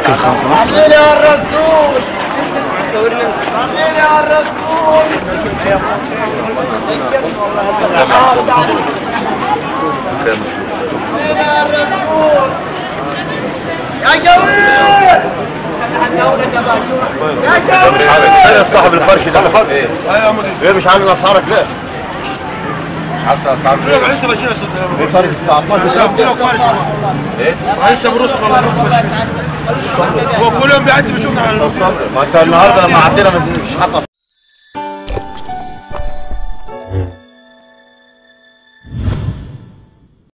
ممكن خمسة صلينا على الرسول صلينا على الرسول صلينا على الرسول يا جميل يا جميل صاحب الفرش ده ايه ايه مش عامل اسعارك ليه؟ عارف اسعارك ليه؟ لسه بشيل ايه فرق الساعة ايه؟ لسه بروس والله هو كل يوم بيعدي بيشوفنا على ما انت النهارده لما عدينا مش حاطط